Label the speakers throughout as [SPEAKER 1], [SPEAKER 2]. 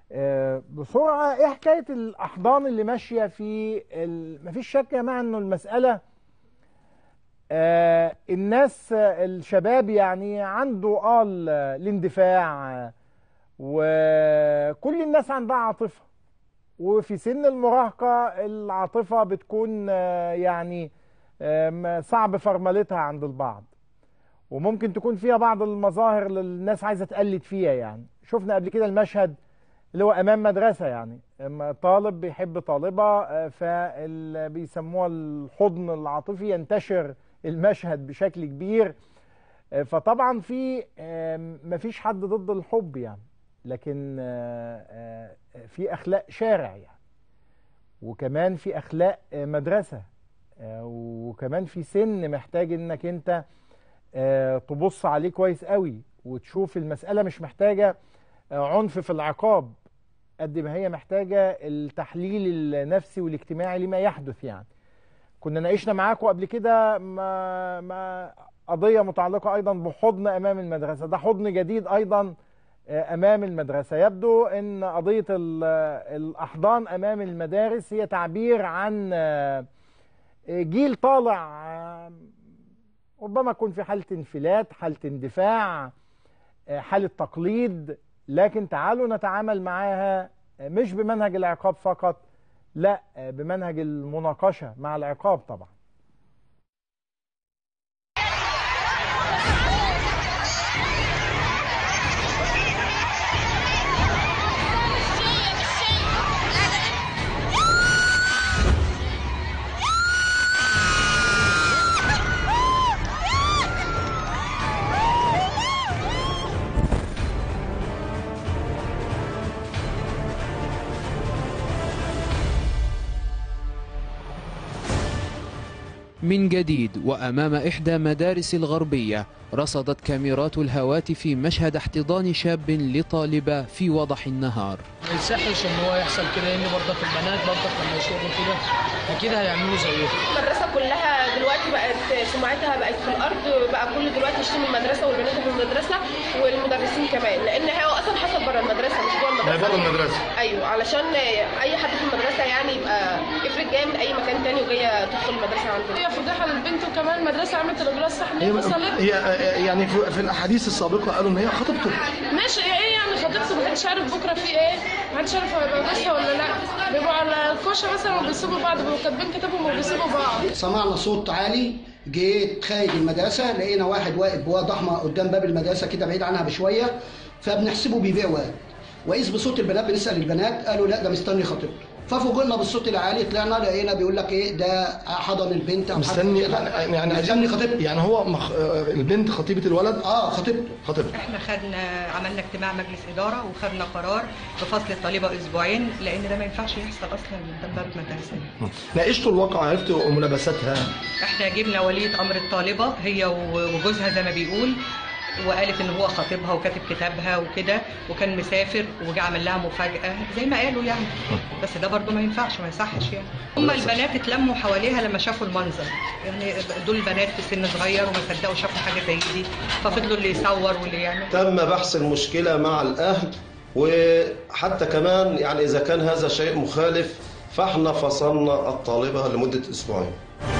[SPEAKER 1] آه، بسرعه ايه حكايه الاحضان اللي ماشيه في ال... مفيش شك يا جماعه انه المساله آه، الناس آه، الشباب يعني عنده اه ال- الاندفاع آه، وكل الناس عندها عاطفه وفي سن المراهقه العاطفه بتكون آه، يعني آم، صعب فرملتها عند البعض وممكن تكون فيها بعض المظاهر اللي الناس عايزه تقلد فيها يعني شفنا قبل كده المشهد اللي هو امام مدرسه يعني اما طالب بيحب طالبه فاللي بيسموها الحضن العاطفي ينتشر المشهد بشكل كبير آه، فطبعا في آم، مفيش حد ضد الحب يعني لكن آه، آه، في اخلاق شارع يعني وكمان في اخلاق آه، مدرسه آه، وكمان في سن محتاج انك انت آه، تبص عليه كويس قوي وتشوف المساله مش محتاجه آه، عنف في العقاب قد ما هي محتاجه التحليل النفسي والاجتماعي لما يحدث يعني كنا ناقشنا معاكم قبل كده ما ما قضيه متعلقه ايضا بحضن امام المدرسه ده حضن جديد ايضا آه، امام المدرسه يبدو ان قضيه ال- الاحضان امام المدارس هي تعبير عن آه، جيل طالع آه، ربما يكون في حاله انفلات حاله اندفاع آه، حاله تقليد لكن تعالوا نتعامل معاها آه، مش بمنهج العقاب فقط لا آه، بمنهج المناقشه مع العقاب طبعا
[SPEAKER 2] من جديد وأمام إحدى مدارس الغربية رصدت كاميرات الهواتف مشهد احتضان شاب لطالبة في وضح النهار
[SPEAKER 3] ما يصحش ان هو يحصل كده لان برضك البنات برضك لما يشوفوا كده اكيد هيعملوا زيهم
[SPEAKER 4] المدرسة كلها دلوقتي بقت سمعتها بقت في الأرض بقى كل دلوقتي يشتم المدرسة والبنات في المدرسة والمدرسين كمان لأن هو أصلا حصل بره المدرسة مش جوه المدرسة
[SPEAKER 5] بره المدرسة.
[SPEAKER 4] أيوه علشان أي حد في المدرسة يعني يبقى افرض جاية من أي مكان تاني وجاية تدخل المدرسة عندنا
[SPEAKER 6] هي فضيحه للبنت وكمان المدرسه عملت الاجراء الصح
[SPEAKER 5] هي
[SPEAKER 6] ليه حصلت
[SPEAKER 5] هي يعني في في الاحاديث السابقه قالوا ان هي خطيبته
[SPEAKER 6] ماشي ايه يعني خطيبته محدش عارف بكره في ايه محدش عارف هيبقى جوزها ولا لا بيبقوا على الكوشه مثلا وبيسيبوا بعض بيبقوا كاتبين كتابهم وبيسيبوا بعض
[SPEAKER 7] سمعنا صوت عالي جيت خارج المدرسة لقينا واحد واقف بواد أحمر قدام باب المدرسة كده بعيد عنها بشوية فبنحسبه بيبيع واد وإذ بصوت البنات بنسأل البنات قالوا لا ده مستني خطيبته ففوجئنا بالصوت العالي طلعنا لقينا بيقول لك ايه ده حضن البنت او حاجة
[SPEAKER 5] مستني
[SPEAKER 7] كده.
[SPEAKER 5] يعني
[SPEAKER 7] مستني خطيبته
[SPEAKER 5] يعني هو مخ... البنت خطيبه الولد
[SPEAKER 7] اه خطيبته
[SPEAKER 5] خطيبته
[SPEAKER 8] احنا خدنا عملنا اجتماع مجلس اداره وخدنا قرار بفصل الطالبه اسبوعين لان ده ما ينفعش يحصل اصلا قدام باب المدرسه
[SPEAKER 5] ناقشتوا الواقع عرفتوا ملابساتها
[SPEAKER 8] احنا جبنا وليه امر الطالبه هي وجوزها زي ما بيقول وقالت ان هو خطيبها وكاتب كتابها وكده وكان مسافر وجا عمل لها مفاجاه زي ما قالوا يعني بس ده برضو ما ينفعش ما يصحش يعني هم البنات اتلموا حواليها لما شافوا المنظر يعني دول بنات في سن صغير وما صدقوا شافوا حاجه زي دي ففضلوا اللي يصور واللي يعمل
[SPEAKER 9] تم بحث المشكلة مع الأهل وحتى كمان يعني إذا كان هذا شيء مخالف فاحنا فصلنا الطالبة لمدة أسبوعين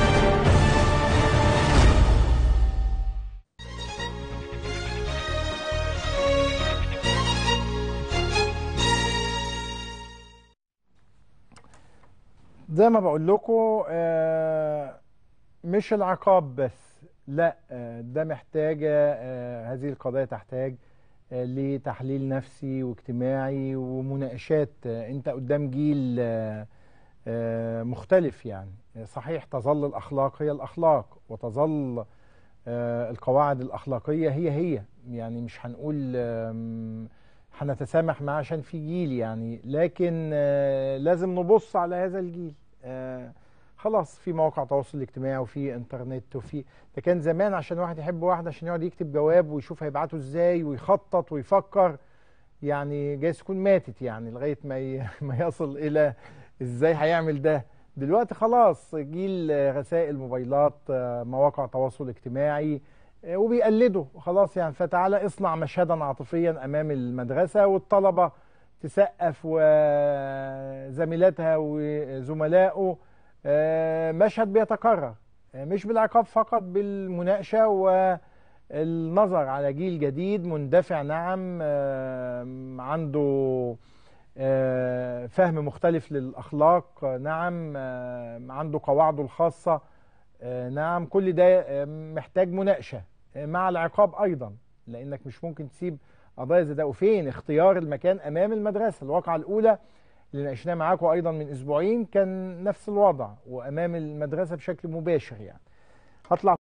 [SPEAKER 1] زي ما بقول لكم آه، مش العقاب بس لا آه، ده محتاجة آه، هذه القضايا تحتاج آه، لتحليل نفسي واجتماعي ومناقشات آه، انت قدام جيل آه، آه، مختلف يعني صحيح تظل الأخلاق هي الأخلاق وتظل آه، القواعد الأخلاقية هي هي يعني مش هنقول آم، هنتسامح معاه عشان في جيل يعني لكن آه، لازم نبص على هذا الجيل آه، خلاص في مواقع تواصل اجتماعي وفي انترنت وفي ده كان زمان عشان واحد يحب واحد عشان يقعد يكتب جواب ويشوف هيبعته ازاي ويخطط ويفكر يعني جايز تكون ماتت يعني لغايه ما ي... ما يصل الى ازاي هيعمل ده دلوقتي خلاص جيل آه، رسائل موبايلات آه، مواقع تواصل اجتماعي آه، وبيقلدوا خلاص يعني فتعالى اصنع مشهدا عاطفيا امام المدرسه والطلبه تسقف وزميلاتها وزملائه آه، مشهد بيتكرر آه، مش بالعقاب فقط بالمناقشة والنظر على جيل جديد مندفع نعم آه، عنده آه، فهم مختلف للأخلاق آه، نعم آه، عنده قواعده الخاصة آه، نعم كل ده آه، محتاج مناقشة آه، مع العقاب أيضا لأنك مش ممكن تسيب قضايا زي ده وفين اختيار المكان أمام المدرسة الواقعة الأولى اللي ناقشناه معاكم أيضا من أسبوعين كان نفس الوضع وأمام المدرسة بشكل مباشر يعني هطلع